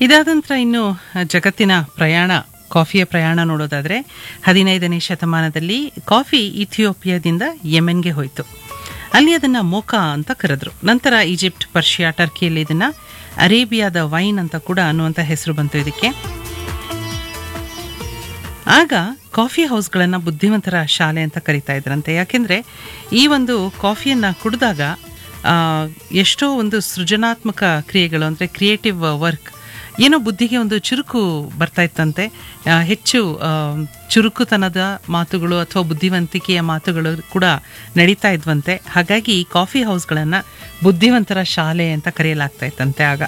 ಇದಾದ ನಂತರ ಇನ್ನು ಜಗತ್ತಿನ ಪ್ರಯಾಣ ಕಾಫಿಯ ಪ್ರಯಾಣ ನೋಡೋದಾದರೆ ಹದಿನೈದನೇ ಶತಮಾನದಲ್ಲಿ ಕಾಫಿ ಇಥಿಯೋಪಿಯಾದಿಂದ ಯೆಮೆನ್ಗೆ ಹೋಯಿತು ಅಲ್ಲಿ ಅದನ್ನು ಮೋಕಾ ಅಂತ ಕರೆದ್ರು ನಂತರ ಈಜಿಪ್ಟ್ ಪರ್ಷಿಯಾ ಟರ್ಕಿಯಲ್ಲಿ ಇದನ್ನು ಅರೇಬಿಯಾದ ವೈನ್ ಅಂತ ಕೂಡ ಅನ್ನುವಂಥ ಹೆಸರು ಬಂತು ಇದಕ್ಕೆ ಆಗ ಕಾಫಿ ಹೌಸ್ಗಳನ್ನು ಬುದ್ಧಿವಂತರ ಶಾಲೆ ಅಂತ ಕರಿತಾ ಇದ್ರಂತೆ ಯಾಕೆಂದರೆ ಈ ಒಂದು ಕಾಫಿಯನ್ನು ಕುಡಿದಾಗ ಆ, ಎಷ್ಟೋ ಒಂದು ಸೃಜನಾತ್ಮಕ ಕ್ರಿಯೆಗಳು ಅಂದರೆ ಕ್ರಿಯೇಟಿವ್ ವರ್ಕ್ ಏನೋ ಬುದ್ಧಿಗೆ ಒಂದು ಚುರುಕು ಬರ್ತಾ ಇತ್ತಂತೆ ಆ, ಹೆಚ್ಚು ಆ, ಚುರುಕುತನದ ಮಾತುಗಳು ಅಥವಾ ಬುದ್ಧಿವಂತಿಕೆಯ ಮಾತುಗಳು ಕೂಡ ನಡೀತಾ ಇದ್ವಂತೆ ಹಾಗಾಗಿ ಈ ಕಾಫಿ ಹೌಸ್ಗಳನ್ನು ಬುದ್ಧಿವಂತರ ಶಾಲೆ ಅಂತ ಕರೆಯಲಾಗ್ತಾ ಇತ್ತಂತೆ ಆಗ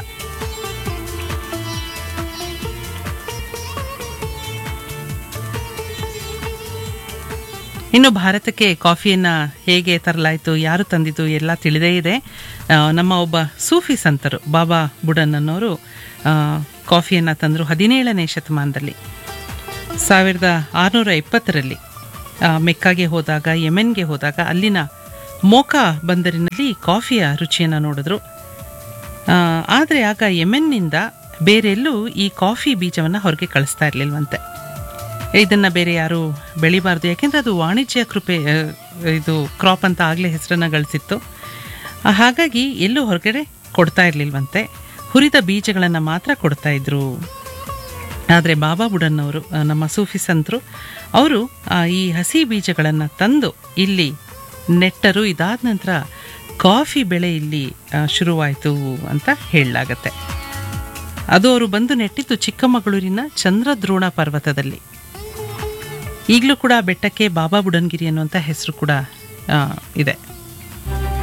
ಇನ್ನು ಭಾರತಕ್ಕೆ ಕಾಫಿಯನ್ನು ಹೇಗೆ ತರಲಾಯಿತು ಯಾರು ತಂದಿದ್ದು ಎಲ್ಲ ತಿಳಿದೇ ಇದೆ ಆ, ನಮ್ಮ ಒಬ್ಬ ಸೂಫಿ ಸಂತರು ಬಾಬಾ ಬುಡನ್ ಅನ್ನೋರು ಆ, ಕಾಫಿಯನ್ನು ತಂದರು ಹದಿನೇಳನೇ ಶತಮಾನದಲ್ಲಿ ಸಾವಿರದ ಆರುನೂರ ಇಪ್ಪತ್ತರಲ್ಲಿ ಆ, ಮೆಕ್ಕಾಗೆ ಹೋದಾಗ ಯೆಮೆನ್ಗೆ ಹೋದಾಗ ಅಲ್ಲಿನ ಮೋಕಾ ಬಂದರಿನಲ್ಲಿ ಕಾಫಿಯ ರುಚಿಯನ್ನು ನೋಡಿದ್ರು ಆದರೆ ಆಗ ಯೆಮೆನ್ನಿಂದ ಬೇರೆಲ್ಲೂ ಈ ಕಾಫಿ ಬೀಜವನ್ನು ಹೊರಗೆ ಕಳಿಸ್ತಾ ಇರಲಿಲ್ವಂತೆ ಇದನ್ನು ಬೇರೆ ಯಾರು ಬೆಳಿಬಾರ್ದು ಯಾಕೆಂದರೆ ಅದು ವಾಣಿಜ್ಯ ಕೃಪೆ ಆ, ಇದು ಕ್ರಾಪ್ ಅಂತ ಆಗಲೇ ಹೆಸರನ್ನು ಗಳಿಸಿತ್ತು ಆ, ಹಾಗಾಗಿ ಎಲ್ಲೂ ಹೊರಗಡೆ ಕೊಡ್ತಾ ಇರಲಿಲ್ವಂತೆ ಹುರಿದ ಬೀಜಗಳನ್ನು ಮಾತ್ರ ಕೊಡ್ತಾ ಇದ್ರು ಆದರೆ ಬಾಬಾ ಬುಡನ್ ಅವರು ಆ, ನಮ್ಮ ಸೂಫಿ ಸಂತರು ಅವರು ಆ, ಈ ಹಸಿ ಬೀಜಗಳನ್ನು ತಂದು ಇಲ್ಲಿ ನೆಟ್ಟರು ಇದಾದ ನಂತರ ಕಾಫಿ ಬೆಳೆ ಇಲ್ಲಿ ಆ, ಶುರುವಾಯಿತು ಅಂತ ಹೇಳಲಾಗತ್ತೆ ಅದು ಅವರು ಬಂದು ನೆಟ್ಟಿದ್ದು ಚಿಕ್ಕಮಗಳೂರಿನ ಚಂದ್ರದ್ರೋಣ ಪರ್ವತದಲ್ಲಿ ಈಗಲೂ ಕೂಡ ಆ ಬೆಟ್ಟಕ್ಕೆ ಬಾಬಾ ಬುಡನ್ಗಿರಿ ಅನ್ನುವಂಥ ಹೆಸರು ಕೂಡ ಆ, ಇದೆ